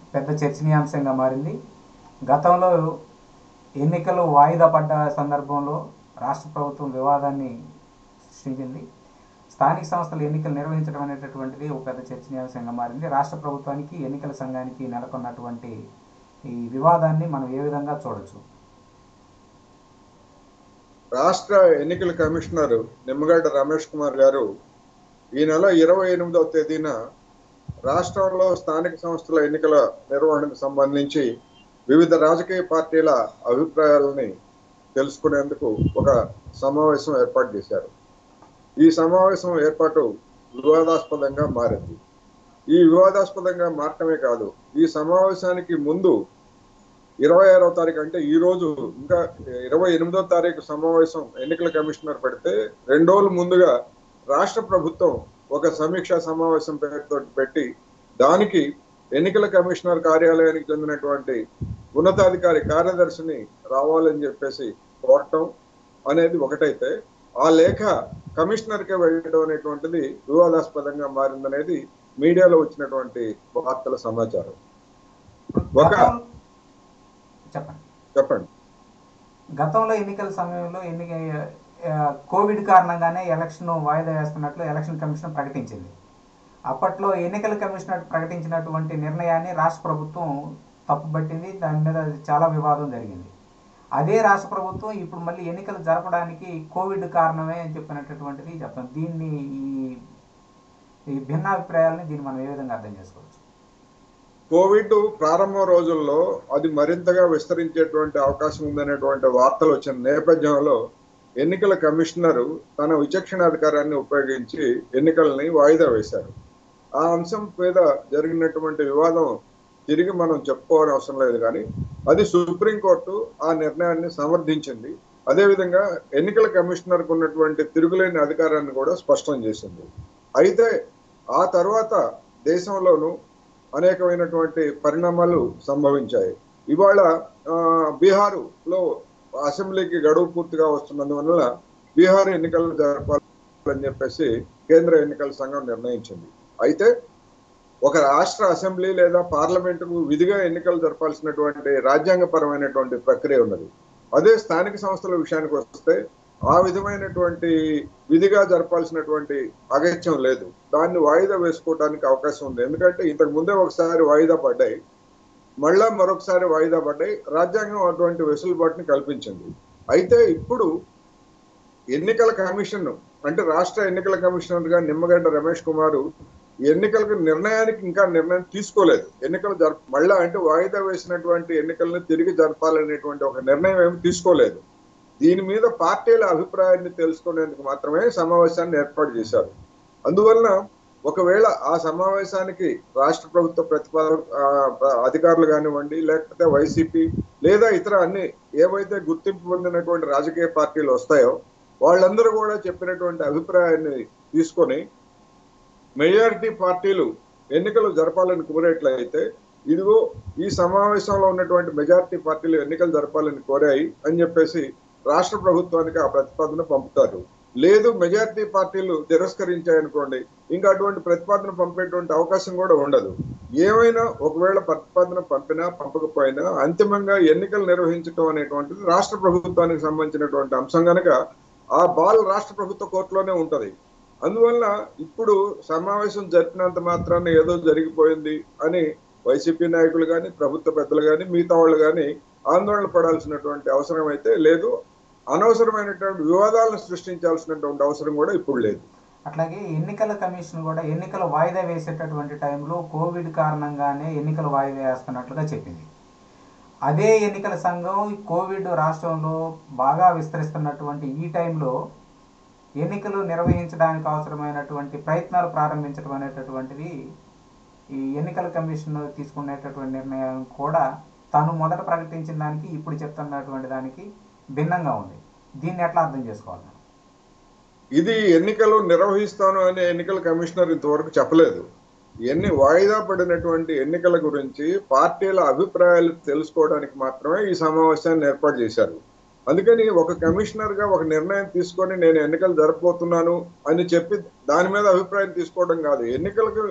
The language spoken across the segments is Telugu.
పెద్ద చర్చనీయాంశంగా మారింది గతంలో ఎన్నికలు వాయిదా పడ్డ సందర్భంలో రాష్ట్ర ప్రభుత్వం వివాదాన్ని సృష్టించింది స్థానిక సంస్థల ఎన్నికలు నిర్వహించడం అనేటటువంటిది ఒక పెద్ద చర్చనీయాంశంగా మారింది రాష్ట్ర ప్రభుత్వానికి ఎన్నికల సంఘానికి నెలకొన్నటువంటి ఈ వివాదాన్ని మనం ఏ విధంగా చూడొచ్చు రాష్ట్ర ఎన్నికల కమిషనర్ నిమ్మగడ్డ రమేష్ కుమార్ గారు ఈ నెల ఇరవై ఎనిమిదవ తేదీన రాష్ట్రంలో స్థానిక సంస్థల ఎన్నికల నిర్వహణకు సంబంధించి వివిధ రాజకీయ పార్టీల అభిప్రాయాలని తెలుసుకునేందుకు ఒక సమావేశం ఏర్పాటు చేశారు ఈ సమావేశం ఏర్పాటు వివాదాస్పదంగా మారింది ఈ వివాదాస్పదంగా మారటమే కాదు ఈ సమావేశానికి ముందు ఇరవై ఆరో తారీఖు అంటే ఈ రోజు ఇంకా ఇరవై ఎనిమిదో తారీఖు సమావేశం ఎన్నికల కమిషనర్ పెడితే రెండు రోజుల ముందుగా రాష్ట్ర ప్రభుత్వం ఒక సమీక్షా సమావేశం పేరుతో పెట్టి దానికి ఎన్నికల కమిషనర్ కార్యాలయానికి చెందినటువంటి ఉన్నతాధికారి కార్యదర్శిని రావాలని చెప్పేసి కోరటం అనేది ఒకటైతే ఆ లేఖ కమిషనర్కే వెళ్ళడం అనేటువంటిది వివాదాస్పదంగా మారిందనేది మీడియాలో వచ్చినటువంటి వార్తల సమాచారం ఒక గతం- చెప్పండి చెప్పండి గతంలో ఎన్నికల సమయంలో ఎన్నిక ఆ, కోవిడ్ కారణంగానే ఎలక్షన్ వాయిదా వేస్తున్నట్లు ఎలక్షన్ కమిషన్ ప్రకటించింది అప్పట్లో ఎన్నికల కమిషనర్ ప్రకటించినటువంటి నిర్ణయాన్ని రాష్ట్ర ప్రభుత్వం తప్పుపట్టింది దాని మీద చాలా వివాదం జరిగింది అదే రాష్ట్ర ప్రభుత్వం ఇప్పుడు మళ్ళీ ఎన్నికలు జరపడానికి కోవిడ్ కారణమే అని చెప్పినటువంటిది చెప్తాం దీన్ని ఈ ఈ భిన్నాభిప్రాయాలని దీన్ని మనం ఏ విధంగా అర్థం చేసుకోవచ్చు కోవిడ్ ప్రారంభ రోజుల్లో అది మరింతగా విస్తరించేటువంటి అవకాశం ఉందనేటువంటి వార్తలు వచ్చిన నేపథ్యంలో ఎన్నికల కమిషనర్ తన విచక్షణాధికారాన్ని ఉపయోగించి ఎన్నికల్ని వాయిదా వేశారు ఆ అంశం మీద జరిగినటువంటి వివాదం తిరిగి మనం చెప్పుకోవాల్సిన అవసరం లేదు కానీ అది సుప్రీంకోర్టు ఆ నిర్ణయాన్ని సమర్థించింది అదేవిధంగా ఎన్నికల కమిషనర్కు ఉన్నటువంటి తిరుగులేని అధికారాన్ని కూడా స్పష్టం చేసింది అయితే ఆ తర్వాత దేశంలోనూ అనేకమైనటువంటి పరిణామాలు సంభవించాయి ఇవాళ ఆ, బీహారులో అసెంబ్లీకి గడువు పూర్తిగా వస్తున్నందువల్ల బీహార్ ఎన్నికలు జరపాలని చెప్పేసి కేంద్ర ఎన్నికల సంఘం నిర్ణయించింది అయితే ఒక రాష్ట్ర అసెంబ్లీ లేదా పార్లమెంటుకు విధిగా ఎన్నికలు జరపాల్సినటువంటి రాజ్యాంగపరమైనటువంటి ప్రక్రియ ఉన్నది అదే స్థానిక సంస్థల విషయానికి వస్తే ఆ విధమైనటువంటి విధిగా జరపాల్సినటువంటి అగత్యం లేదు దాన్ని వాయిదా వేసుకోవడానికి అవకాశం ఉంది ఎందుకంటే ఇంతకు ముందే ఒకసారి వాయిదా పడ్డాయి మళ్ళా మరొకసారి వాయిదా పడ్డాయి రాజ్యాంగం అటువంటి వెసులుబాటుని కల్పించింది అయితే ఇప్పుడు ఎన్నికల కమిషన్ అంటే రాష్ట్ర ఎన్నికల కమిషనర్ గా నిమ్మగడ్డ రమేష్ కుమార్ ఎన్నికలకు నిర్ణయానికి ఇంకా నిర్ణయం తీసుకోలేదు ఎన్నికలు జరప మళ్ళా అంటే వాయిదా వేసినటువంటి ఎన్నికలను తిరిగి జరపాలనేటువంటి ఒక నిర్ణయం ఏమి తీసుకోలేదు దీని మీద పార్టీల అభిప్రాయాన్ని తెలుసుకునేందుకు మాత్రమే సమావేశాన్ని ఏర్పాటు చేశారు అందువలన ఒకవేళ ఆ సమావేశానికి రాష్ట్ర ప్రభుత్వ ప్రతిపాదన ఆ, అధికారులు కానివ్వండి లేకపోతే వైసీపీ లేదా ఇతర అన్ని ఏవైతే గుర్తింపు పొందినటువంటి రాజకీయ పార్టీలు వస్తాయో వాళ్ళందరూ కూడా చెప్పినటువంటి అభిప్రాయాన్ని తీసుకొని మెజారిటీ పార్టీలు ఎన్నికలు జరపాలని కోరేట్లయితే ఇదిగో ఈ సమావేశంలో ఉన్నటువంటి మెజారిటీ పార్టీలు ఎన్నికలు జరపాలని కోరాయి అని చెప్పేసి రాష్ట్ర ప్రభుత్వానికి ఆ ప్రతిపాదన పంపుతారు లేదు మెజారిటీ పార్టీలు తిరస్కరించాయనుకోండి ఇంకా అటువంటి ప్రతిపాదన పంపేటువంటి అవకాశం కూడా ఉండదు ఏమైనా ఒకవేళ ప్రతిపాదన పంపినా పంపకపోయినా అంతిమంగా ఎన్నికలు నిర్వహించడం అనేటువంటిది రాష్ట్ర ప్రభుత్వానికి సంబంధించినటువంటి అంశం కనుక ఆ బాల్ రాష్ట్ర ప్రభుత్వ కోర్టులోనే ఉంటది అందువల్ల ఇప్పుడు సమావేశం జరిపినంత మాత్రాన్ని ఏదో జరిగిపోయింది అని వైసీపీ నాయకులు కానీ ప్రభుత్వ పెద్దలు కానీ మిగతా వాళ్ళు కానీ ఆందోళన పడాల్సినటువంటి అవసరం అయితే లేదు అనవసరమైనటువంటి వివాదాలను సృష్టించాల్సినటువంటి అవసరం కూడా ఇప్పుడు లేదు అట్లాగే ఎన్నికల కమిషన్ కూడా ఎన్నికల వాయిదా వేసేటటువంటి టైంలో కోవిడ్ కారణంగానే ఎన్నికలు వాయిదా వేస్తున్నట్లుగా చెప్పింది అదే ఎన్నికల సంఘం ఈ కోవిడ్ రాష్ట్రంలో బాగా విస్తరిస్తున్నటువంటి ఈ టైంలో ఎన్నికలు నిర్వహించడానికి అవసరమైనటువంటి ప్రయత్నాలు ప్రారంభించడం అనేటటువంటిది ఈ ఎన్నికల కమిషన్ తీసుకునేటటువంటి నిర్ణయం కూడా తను మొదట ప్రకటించిన దానికి ఇప్పుడు చెప్తున్నటువంటి దానికి భిన్నంగా ఉంది దీన్ని ఎట్లా అర్థం చేసుకోవాలి మనం? ఇది ఎన్నికలు నిర్వహిస్తాను అని ఎన్నికల కమిషనర్ ఇంతవరకు చెప్పలేదు ఎన్ని వాయిదా పడినటువంటి ఎన్నికల గురించి పార్టీల అభిప్రాయాలు తెలుసుకోవడానికి మాత్రమే ఈ సమావేశాన్ని ఏర్పాటు చేశారు అందుకని ఒక కమిషనర్ గా ఒక నిర్ణయం తీసుకొని నేను ఎన్నికలు జరపబోతున్నాను అని చెప్పి దాని మీద అభిప్రాయం తీసుకోవడం కాదు ఎన్నికలకు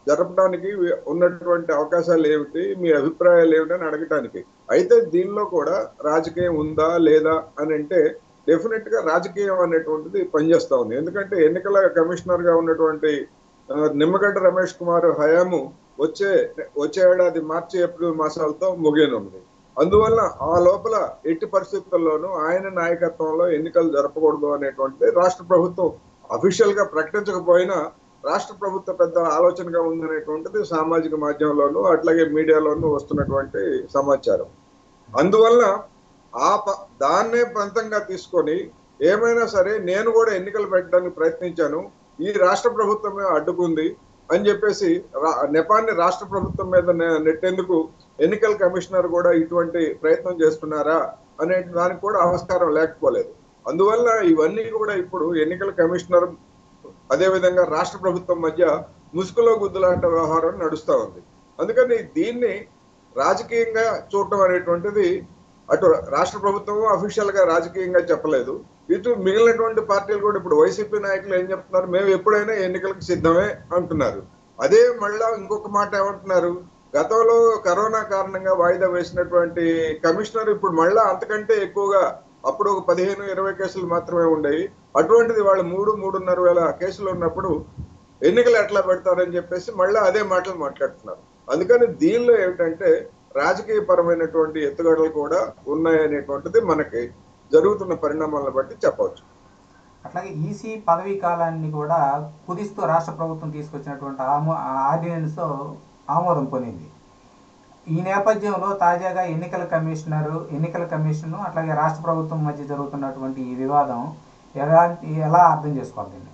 జరపడానికి ఉన్నటువంటి అవకాశాలు ఏమిటి మీ అభిప్రాయాలు ఏమిటి అని అడగటానికి అయితే దీనిలో కూడా రాజకీయం ఉందా లేదా అని అంటే డెఫినెట్ గా రాజకీయం అనేటువంటిది పనిచేస్తా ఉంది ఎందుకంటే ఎన్నికల కమిషనర్ గా ఉన్నటువంటి ఆ, నిమ్మగడ్డ రమేష్ కుమార్ హయాము వచ్చే వచ్చే ఏడాది మార్చి ఏప్రిల్ మాసాలతో ముగియనుంది అందువల్ల ఆ లోపల ఎట్టి పరిస్థితుల్లోనూ ఆయన నాయకత్వంలో ఎన్నికలు జరపకూడదు అనేటువంటిది రాష్ట్ర ప్రభుత్వం అఫీషియల్ గా ప్రకటించకపోయినా రాష్ట్ర ప్రభుత్వ పెద్ద ఆలోచనగా ఉందనేటువంటిది సామాజిక మాధ్యమంలోనూ అట్లాగే మీడియాలోనూ వస్తున్నటువంటి సమాచారం అందువల్ల ఆ ప- దాన్నే పంతంగా తీసుకొని ఏమైనా సరే నేను కూడా ఎన్నికలు పెట్టడానికి ప్రయత్నించాను ఈ రాష్ట్ర ప్రభుత్వమే అడ్డుకుంది అని చెప్పేసి రా- నెపాన్ని రాష్ట్ర ప్రభుత్వం మీద నె- నెట్టేందుకు ఎన్నికల కమిషనర్ కూడా ఇటువంటి ప్రయత్నం చేస్తున్నారా అనే దానికి కూడా ఆస్కారం లేకపోలేదు అందువల్ల ఇవన్నీ కూడా ఇప్పుడు ఎన్నికల కమిషనర్ అదే విధంగా రాష్ట్ర ప్రభుత్వం మధ్య ముసుగులో గుద్దులాంటి వ్యవహారం నడుస్తా ఉంది అందుకని దీన్ని రాజకీయంగా చూడటం అనేటువంటిది అటు రాష్ట్ర ప్రభుత్వం అఫీషియల్ గా రాజకీయంగా చెప్పలేదు ఇటు మిగిలినటువంటి పార్టీలు కూడా ఇప్పుడు వైసీపీ నాయకులు ఏం చెప్తున్నారు మేము ఎప్పుడైనా ఎన్నికలకు సిద్ధమే అంటున్నారు అదే మళ్ళా ఇంకొక మాట ఏమంటున్నారు గతంలో కరోనా కారణంగా వాయిదా వేసినటువంటి కమిషనర్ ఇప్పుడు మళ్ళా అంతకంటే ఎక్కువగా అప్పుడు ఒక పదిహేను ఇరవై కేసులు మాత్రమే ఉండేవి అటువంటిది వాళ్ళు మూడు మూడున్నర వేల కేసులు ఉన్నప్పుడు ఎన్నికలు ఎట్లా పెడతారని చెప్పేసి మళ్ళీ అదే మాటలు మాట్లాడుతున్నారు అందుకని దీనిలో ఏమిటంటే రాజకీయ పరమైనటువంటి ఎత్తుగడలు కూడా ఉన్నాయనేటువంటిది మనకి జరుగుతున్న పరిణామాలను బట్టి చెప్పవచ్చు అట్లాగే ఈసీ పదవీ కాలాన్ని కూడా కుదిస్తూ రాష్ట్ర ప్రభుత్వం తీసుకొచ్చినటువంటి ఆమో ఆర్డినెన్స్ ఆమోదం పొందింది ఈ నేపథ్యంలో తాజాగా ఎన్నికల కమిషనర్ ఎన్నికల కమిషన్ అట్లాగే రాష్ట్ర ప్రభుత్వం మధ్య జరుగుతున్నటువంటి ఈ వివాదం ఎలాంటి ఎలా అర్థం చేసుకోవాలి దీన్ని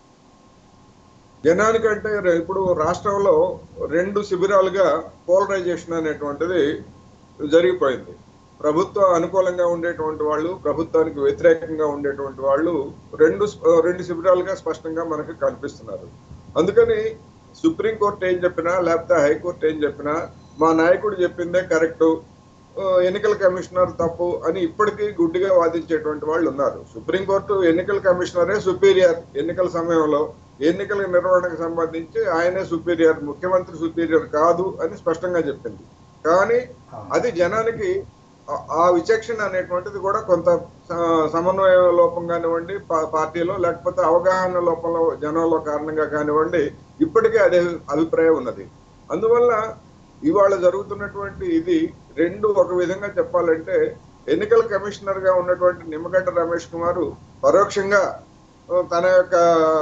జనానికంటే రే- ఇప్పుడు రాష్ట్రంలో రెండు శిబిరాలుగా పోలరైజేషన్ అనేటువంటిది జరిగిపోయింది ప్రభుత్వ అనుకూలంగా ఉండేటువంటి వాళ్ళు ప్రభుత్వానికి వ్యతిరేకంగా ఉండేటువంటి వాళ్ళు రెండు స్ప- రెండు శిబిరాలుగా స్పష్టంగా మనకు కనిపిస్తున్నారు అందుకని సుప్రీంకోర్టు ఏం చెప్పినా లేకపోతే హైకోర్టు ఏం చెప్పినా మా నాయకుడు చెప్పిందే కరెక్ట్ ఎన్నికల కమిషనర్ తప్పు అని ఇప్పటికీ గుడ్డిగా వాదించేటువంటి వాళ్ళు ఉన్నారు సుప్రీంకోర్టు ఎన్నికల కమిషనరే సుపీరియర్ ఎన్నికల సమయంలో ఎన్నికల నిర్వహణకు సంబంధించి ఆయనే సుపీరియర్ ముఖ్యమంత్రి సుపీరియర్ కాదు అని స్పష్టంగా చెప్పింది కానీ అది జనానికి ఆ- ఆ విచక్షణ అనేటువంటిది కూడా కొంత స- సమన్వయ లోపం కానివ్వండి పా- పార్టీలో లేకపోతే అవగాహన లోపంలో జనంలో కారణంగా కానివ్వండి ఇప్పటికే అదే అభిప్రాయం ఉన్నది అందువల్ల ఇవాళ జరుగుతున్నటువంటి ఇది రెండు ఒక విధంగా చెప్పాలంటే ఎన్నికల కమిషనర్ గా ఉన్నటువంటి నిమ్మగడ్డ రమేష్ కుమార్ పరోక్షంగా ఆ, తన యొక్క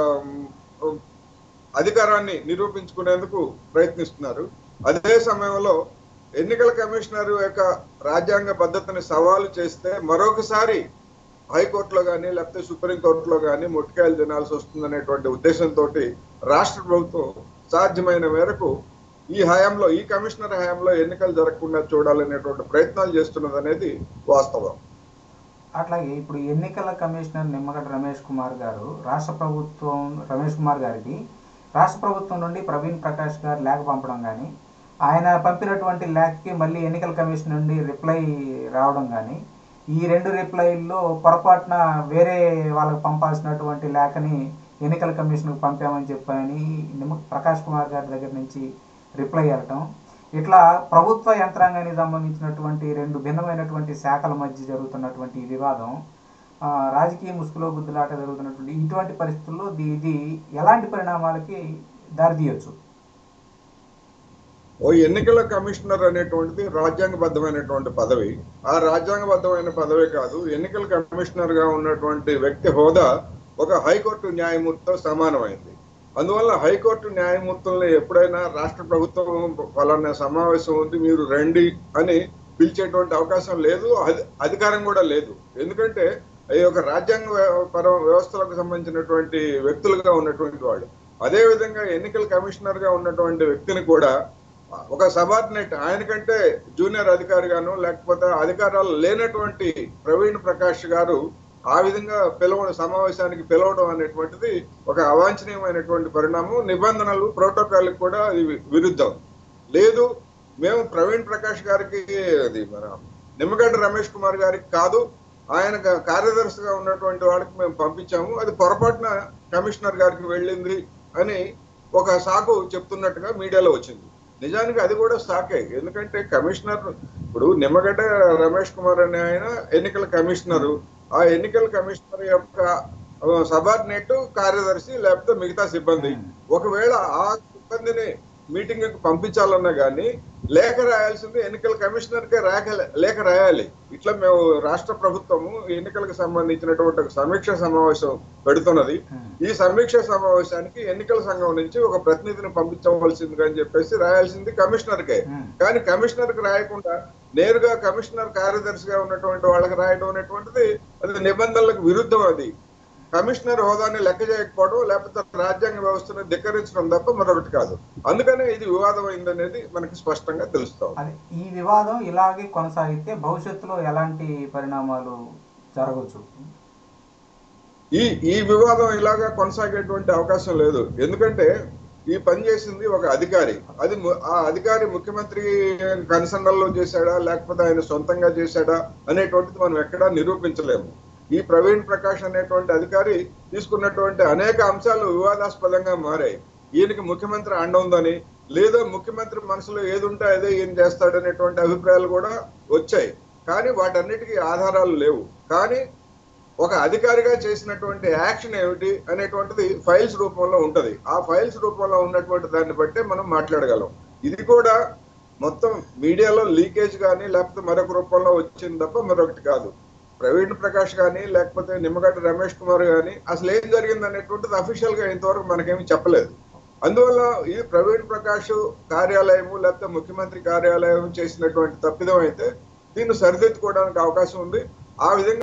ఉమ్, అధికారాన్ని నిరూపించుకునేందుకు ప్రయత్నిస్తున్నారు అదే సమయంలో ఎన్నికల కమిషనర్ యొక్క రాజ్యాంగ పద్ధతిని సవాలు చేస్తే మరొకసారి హైకోర్టులో కానీ లేకపోతే సుప్రీంకోర్టులో కానీ ముట్టికాయలు తినాల్సి వస్తుందనేటువంటి ఉద్దేశంతో రాష్ట్ర ప్రభుత్వం సాధ్యమైన మేరకు ఈ హయాంలో ఈ కమిషనర్ హయాంలో ఎన్నికలు జరగకుండా చూడాలనేటువంటి ప్రయత్నాలు చేస్తున్నది అనేది వాస్తవం అట్లాగే ఇప్పుడు ఎన్నికల కమిషనర్ నిమ్మగడ్డ రమేష్ కుమార్ గారు రాష్ట్ర ప్రభుత్వం రమేష్ కుమార్ గారికి రాష్ట్ర ప్రభుత్వం నుండి ప్రవీణ్ ప్రకాష్ గారు లేఖ పంపడం కానీ ఆయన పంపినటువంటి లేఖకి మళ్ళీ ఎన్నికల కమిషన్ నుండి రిప్లై రావడం కానీ ఈ రెండు రిప్లైల్లో పొరపాటున వేరే వాళ్ళకి పంపాల్సినటువంటి లేఖని ఎన్నికల కమిషన్కి పంపామని చెప్పని నిమ్మ ప్రకాష్ కుమార్ గారి దగ్గర నుంచి రిప్లై వెళ్ళటం ఇట్లా ప్రభుత్వ యంత్రాంగానికి సంబంధించినటువంటి రెండు భిన్నమైనటువంటి శాఖల మధ్య జరుగుతున్నటువంటి ఈ వివాదం ఆ, రాజకీయ ముసుగులో గుద్దులాట జరుగుతున్నటువంటి ఇటువంటి పరిస్థితుల్లో ఇది ఇది ఎలాంటి పరిణామాలకి దారితీయొచ్చు ఓ ఎన్నికల కమిషనర్ అనేటువంటిది రాజ్యాంగబద్ధమైనటువంటి పదవి ఆ రాజ్యాంగబద్ధమైన పదవి కాదు ఎన్నికల కమిషనర్ గా ఉన్నటువంటి వ్యక్తి హోదా ఒక హైకోర్టు న్యాయమూర్తితో సమానమైంది అందువల్ల హైకోర్టు న్యాయమూర్తుల్ని ఎప్పుడైనా రాష్ట్ర ప్రభుత్వం ఫలానా సమావేశం ఉంది మీరు రండి అని పిలిచేటువంటి అవకాశం లేదు అధి- అధికారం కూడా లేదు ఎందుకంటే ఈ యొక్క రాజ్యాంగ వ్య- పర వ్యవస్థలకు సంబంధించినటువంటి వ్యక్తులుగా ఉన్నటువంటి వాళ్ళు అదే విధంగా ఎన్నికల కమిషనర్ గా ఉన్నటువంటి వ్యక్తిని కూడా ఒక సబార్డినేట్ ఆయనకంటే జూనియర్ అధికారిగాను లేకపోతే అధికారాలు లేనటువంటి ప్రవీణ్ ప్రకాష్ గారు ఆ విధంగా పిలవడం సమావేశానికి పిలవడం అనేటువంటిది ఒక అవాంఛనీయమైనటువంటి పరిణామం నిబంధనలు ప్రోటోకాల్ కూడా అది వి- విరుద్ధం లేదు మేము ప్రవీణ్ ప్రకాష్ గారికి అది మన నిమ్మగడ్డ రమేష్ కుమార్ గారికి కాదు ఆయన క- కార్యదర్శిగా ఉన్నటువంటి వాడికి మేము పంపించాము అది పొరపాటున కమిషనర్ గారికి వెళ్ళింది అని ఒక సాకు చెప్తున్నట్టుగా మీడియాలో వచ్చింది నిజానికి అది కూడా సాకే ఎందుకంటే కమిషనర్ ఇప్పుడు నిమ్మగడ్డ రమేష్ కుమార్ అనే ఆయన ఎన్నికల కమిషనరు ఆ ఎన్నికల కమిషనర్ యొక్క సబార్డినేట్ కార్యదర్శి లేకపోతే మిగతా సిబ్బంది ఒకవేళ ఆ సిబ్బందిని మీటింగ్ కి పంపించాలన్నా గానీ లేఖ రాయాల్సింది ఎన్నికల కమిషనర్ కే రాక లేఖ రాయాలి ఇట్లా మేము రాష్ట్ర ప్రభుత్వము ఎన్నికలకు సంబంధించినటువంటి ఒక సమీక్ష సమావేశం పెడుతున్నది ఈ సమీక్ష సమావేశానికి ఎన్నికల సంఘం నుంచి ఒక ప్రతినిధిని పంపించవలసింది అని చెప్పేసి రాయాల్సింది కమిషనర్ కే కానీ కమిషనర్ కి రాయకుండా నేరుగా కమిషనర్ కార్యదర్శిగా ఉన్నటువంటి వాళ్ళకి రాయడం అనేటువంటిది అది నిబంధనలకు విరుద్ధం అది కమిషనర్ హోదాని లెక్క చేయకపోవడం లేకపోతే రాజ్యాంగ వ్యవస్థను ధిక్కరించడం తప్ప మరొకటి కాదు అందుకనే ఇది వివాదం అయిందనేది మనకి స్పష్టంగా తెలుస్తాం అదే ఈ వివాదం ఇలాగే కొనసాగితే భవిష్యత్తులో ఎలాంటి పరిణామాలు జరగవచ్చు ఈ ఈ వివాదం ఇలాగా కొనసాగేటువంటి అవకాశం లేదు ఎందుకంటే ఈ పని చేసింది ఒక అధికారి అది ము- ఆ అధికారి ముఖ్యమంత్రి కన్సర్నల్లో చేశాడా లేకపోతే ఆయన సొంతంగా చేశాడా అనేటువంటిది మనం ఎక్కడా నిరూపించలేము ఈ ప్రవీణ్ ప్రకాష్ అనేటువంటి అధికారి తీసుకున్నటువంటి అనేక అంశాలు వివాదాస్పదంగా మారాయి ఈయనకి ముఖ్యమంత్రి అండ ఉందని లేదా ముఖ్యమంత్రి మనసులో ఏది ఉంటే అదే ఈయన చేస్తాడనేటువంటి అభిప్రాయాలు కూడా వచ్చాయి కానీ వాటన్నిటికీ ఆధారాలు లేవు కానీ ఒక అధికారిగా చేసినటువంటి యాక్షన్ ఏమిటి అనేటువంటిది ఫైల్స్ రూపంలో ఉంటది ఆ ఫైల్స్ రూపంలో ఉన్నటువంటి దాన్ని బట్టే మనం మాట్లాడగలం ఇది కూడా మొత్తం మీడియాలో లీకేజ్ కానీ లేకపోతే మరొక రూపంలో వచ్చింది తప్ప మరొకటి కాదు ప్రవీణ్ ప్రకాష్ కానీ లేకపోతే నిమ్మగడ్డ రమేష్ కుమార్ కానీ అసలు ఏం జరిగింది అనేటువంటిది అఫీషియల్ గా ఇంతవరకు మనకేమి చెప్పలేదు అందువల్ల ఈ ప్రవీణ్ ప్రకాష్ కార్యాలయము లేకపోతే ముఖ్యమంత్రి కార్యాలయం చేసినటువంటి తప్పిదం అయితే దీన్ని సరిదిద్దుకోవడానికి అవకాశం ఉంది ఆ విధంగా